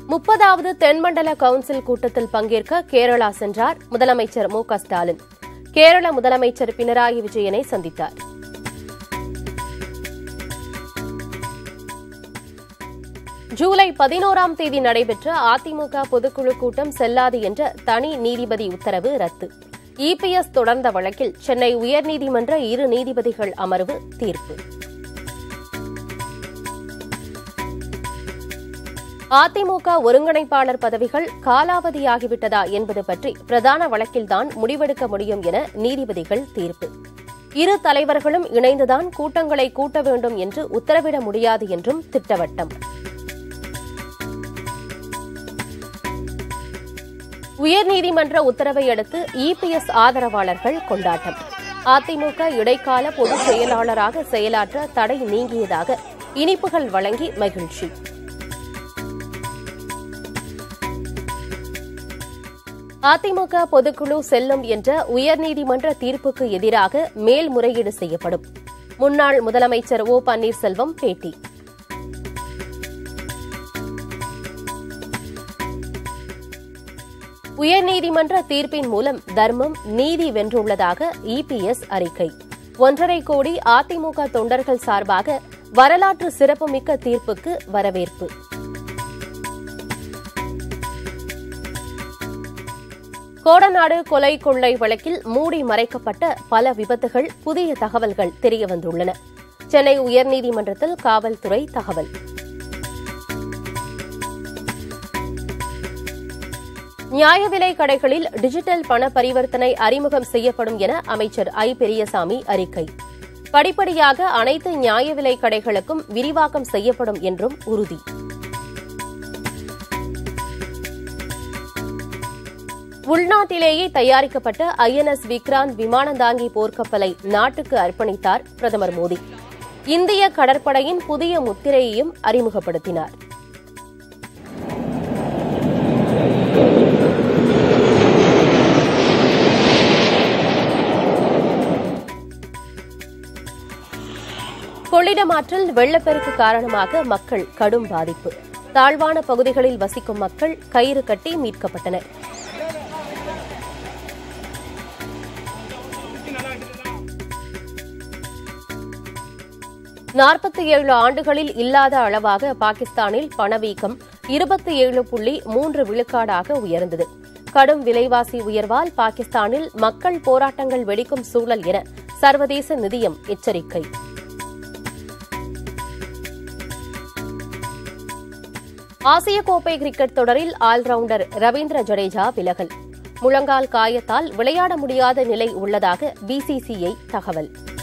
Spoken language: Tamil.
முப்பதாவது தென்மண்டல கவுன்சில் கூட்டத்தில் பங்கேற்க கேரளா சென்றார் முதலமைச்சர் மு க ஸ்டாலின் கேரள முதலமைச்சர் பினராயி விஜயனை சந்தித்தார் ஜூலை பதினோராம் தேதி நடைபெற்ற அதிமுக பொதுக்குழு கூட்டம் செல்லாது என்ற தனி நீதிபதி உத்தரவு ரத்து இபிஎஸ் தொடர்ந்த வழக்கில் சென்னை உயர்நீதிமன்ற இரு நீதிபதிகள் அமர்வு தீர்ப்பு அதிமுக ஒருங்கிணைப்பாளர் பதவிகள் காலாவதியாகிவிட்டதா என்பது பற்றி பிரதான வழக்கில்தான் முடிவெடுக்க முடியும் என நீதிபதிகள் தீர்ப்பு இரு தலைவர்களும் இணைந்துதான் கூட்டங்களை கூட்ட வேண்டும் என்று உத்தரவிட முடியாது என்றும் திட்டவட்டம் உயர்நீதிமன்ற உத்தரவை அடுத்து இபிஎஸ் ஆதரவாளர்கள் கொண்டாட்டம் அதிமுக இடைக்கால பொதுச் செயலாளராக செயலாற்ற தடை நீங்கியதாக இனிப்புகள் வழங்கி மகிழ்ச்சி அதிமுக பொதுக்குழு செல்லும் என்ற உயர்நீதிமன்ற தீர்ப்புக்கு எதிராக மேல்முறையீடு செய்யப்படும் முன்னாள் முதலமைச்சர் ஓ பன்னீர்செல்வம் பேட்டி உயர்நீதிமன்ற தீர்ப்பின் மூலம் தர்மம் நீதி வென்றுள்ளதாக இபிஎஸ் அறிக்கை ஒன்றரை கோடி அதிமுக தொண்டர்கள் சார்பாக வரலாற்று சிறப்புமிக்க தீர்ப்புக்கு வரவேற்பு கோடநாடு கொலை கொள்ளை வழக்கில் மூடி மறைக்கப்பட்ட பல விபத்துகள் புதிய தகவல்கள் தெரியவந்துள்ளன சென்னை உயர்நீதிமன்றத்தில் காவல்துறை தகவல் நியாய விலை கடைகளில் டிஜிட்டல் பண பரிவர்த்தனை அறிமுகம் செய்யப்படும் என அமைச்சர் ஐ பெரியசாமி அறிக்கை படிப்படியாக அனைத்து நியாய விலை கடைகளுக்கும் விரிவாக்கம் செய்யப்படும் என்றும் உறுதி உள்நாட்டிலேயே தயாரிக்கப்பட்ட ஐஎன்எஸ் விக்ராந்த் விமானந்தாங்கி போர்க்கப்பலை நாட்டுக்கு அர்ப்பணித்தார் பிரதமர் மோடி இந்திய கடற்படையின் புதிய முத்திரையையும் அறிமுகப்படுத்தினார் கொள்ளிடம் ஆற்றில் வெள்ளப்பெருக்கு காரணமாக மக்கள் கடும் பாதிப்பு தாழ்வான பகுதிகளில் வசிக்கும் மக்கள் கயிறு கட்டி மீட்கப்பட்டனர் நாற்பத்தி ஏழு ஆண்டுகளில் இல்லாத அளவாக பாகிஸ்தானில் பணவீக்கம் இருபத்தி ஏழு புள்ளி மூன்று விழுக்காடாக உயர்ந்தது கடும் விலைவாசி உயர்வால் பாகிஸ்தானில் மக்கள் போராட்டங்கள் வெடிக்கும் சூழல் என சர்வதேச நிதியம் எச்சரிக்கை ஆசிய கோப்பை கிரிக்கெட் தொடரில் ஆல்ரவுண்டர் ரவீந்திர ஜடேஜா விலகல் முழங்கால் காயத்தால் விளையாட முடியாத நிலை உள்ளதாக பிசிசிஐ தகவல்